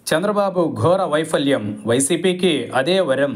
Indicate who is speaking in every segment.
Speaker 1: చంద్రబాబు ఘోర వైఫల్యం వైసీపీకి అదే వరం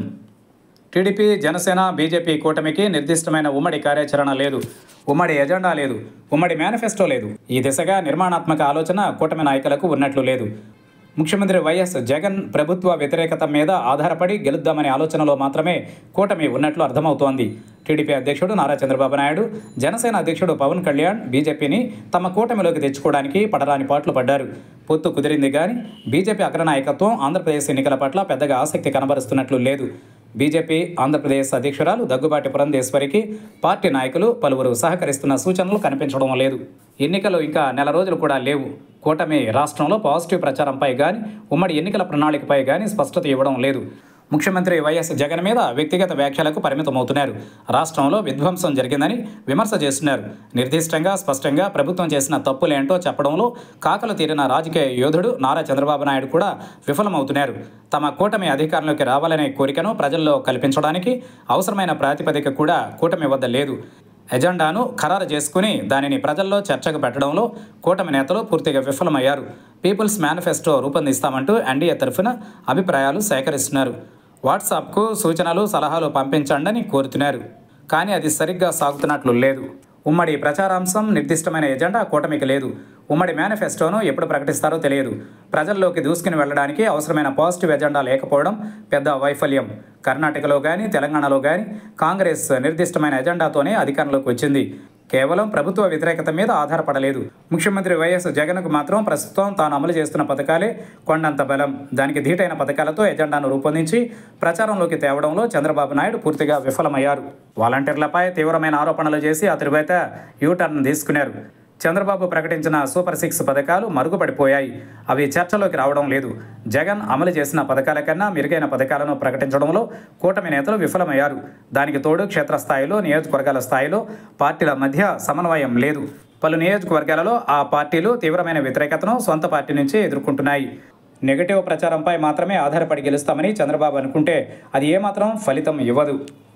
Speaker 1: టీడీపీ జనసేన బీజేపీ కూటమికి నిర్దిష్టమైన ఉమ్మడి కార్యాచరణ లేదు ఉమ్మడి ఎజెండా లేదు ఉమ్మడి మేనిఫెస్టో లేదు ఈ దిశగా నిర్మాణాత్మక ఆలోచన కూటమి నాయకులకు ఉన్నట్లు లేదు ముఖ్యమంత్రి వైఎస్ జగన్ ప్రభుత్వ వ్యతిరేకత మీద ఆధారపడి గెలుద్దామనే ఆలోచనలో మాత్రమే కూటమి ఉన్నట్లు అర్థమవుతోంది టీడీపీ అధ్యక్షుడు నారా చంద్రబాబు నాయుడు జనసేన అధ్యక్షుడు పవన్ కళ్యాణ్ బీజేపీని తమ కూటమిలోకి తెచ్చుకోవడానికి పడరాని పాట్లు పడ్డారు పొత్తు కుదిరింది కానీ బీజేపీ అగ్రనాయకత్వం ఆంధ్రప్రదేశ్ ఎన్నికల పట్ల పెద్దగా ఆసక్తి కనబరుస్తున్నట్లు లేదు బీజేపీ ఆంధ్రప్రదేశ్ అధ్యక్షురాలు దగ్గుబాటి పురంధేశ్వరికి పార్టీ నాయకులు పలువురు సహకరిస్తున్న సూచనలు కనిపించడం లేదు ఎన్నికలు ఇంకా నెల రోజులు కూడా లేవు కూటమి రాష్ట్రంలో పాజిటివ్ ప్రచారంపై కానీ ఉమ్మడి ఎన్నికల ప్రణాళికపై కానీ స్పష్టత ఇవ్వడం లేదు ముఖ్యమంత్రి వైఎస్ జగన్ మీద వ్యక్తిగత వ్యాఖ్యలకు పరిమితమవుతున్నారు రాష్ట్రంలో విధ్వంసం జరిగిందని విమర్శ చేస్తున్నారు నిర్దిష్టంగా స్పష్టంగా ప్రభుత్వం చేసిన తప్పులేంటో చెప్పడంలో కాకలు తీరిన రాజకీయ యోధుడు నారా చంద్రబాబు నాయుడు కూడా విఫలమవుతున్నారు తమ కూటమి అధికారంలోకి రావాలనే కోరికను ప్రజల్లో కల్పించడానికి అవసరమైన ప్రాతిపదిక కూడా కూటమి వద్ద లేదు ఎజెండాను ఖరారు చేసుకుని దానిని ప్రజల్లో చర్చకు పెట్టడంలో కూటమి నేతలు పూర్తిగా విఫలమయ్యారు పీపుల్స్ మేనిఫెస్టో రూపొందిస్తామంటూ ఎన్డీఏ తరఫున అభిప్రాయాలు సేకరిస్తున్నారు వాట్సాప్కు సూచనలు సలహాలు పంపించండని కోరుతున్నారు కానీ అది సరిగ్గా సాగుతున్నట్లు లేదు ఉమ్మడి ప్రచారాంశం నిర్దిష్టమైన ఎజెండా కూటమికి లేదు ఉమ్మడి మేనిఫెస్టోను ఎప్పుడు ప్రకటిస్తారో తెలియదు ప్రజల్లోకి దూసుకుని వెళ్ళడానికి అవసరమైన పాజిటివ్ ఎజెండా లేకపోవడం పెద్ద వైఫల్యం కర్ణాటకలో కానీ తెలంగాణలో కానీ కాంగ్రెస్ నిర్దిష్టమైన ఎజెండాతోనే అధికారంలోకి వచ్చింది కేవలం ప్రభుత్వ వ్యతిరేకత మీద ఆధారపడలేదు ముఖ్యమంత్రి వైఎస్ జగన్కు మాత్రం ప్రస్తుతం తాను అమలు చేస్తున్న పథకాలే కొండంత బలం దానికి ధీటైన పథకాలతో ఎజెండాను రూపొందించి ప్రచారంలోకి తేవడంలో చంద్రబాబు నాయుడు పూర్తిగా విఫలమయ్యారు వాలంటీర్లపై తీవ్రమైన ఆరోపణలు చేసి ఆ తరువాత యూటర్న్ తీసుకున్నారు చంద్రబాబు ప్రకటించిన సూపర్ సిక్స్ పథకాలు మరుగుపడిపోయాయి అవి చర్చలోకి రావడం లేదు జగన్ అమలు చేసిన పథకాల కన్నా మెరుగైన పథకాలను ప్రకటించడంలో కూటమి నేతలు విఫలమయ్యారు దానికి తోడు క్షేత్రస్థాయిలో నియోజకవర్గాల స్థాయిలో పార్టీల మధ్య సమన్వయం లేదు పలు నియోజకవర్గాలలో ఆ పార్టీలు తీవ్రమైన వ్యతిరేకతను సొంత పార్టీ నుంచి ఎదుర్కొంటున్నాయి నెగటివ్ ప్రచారంపై మాత్రమే ఆధారపడి గెలుస్తామని చంద్రబాబు అనుకుంటే అది ఏమాత్రం ఫలితం ఇవ్వదు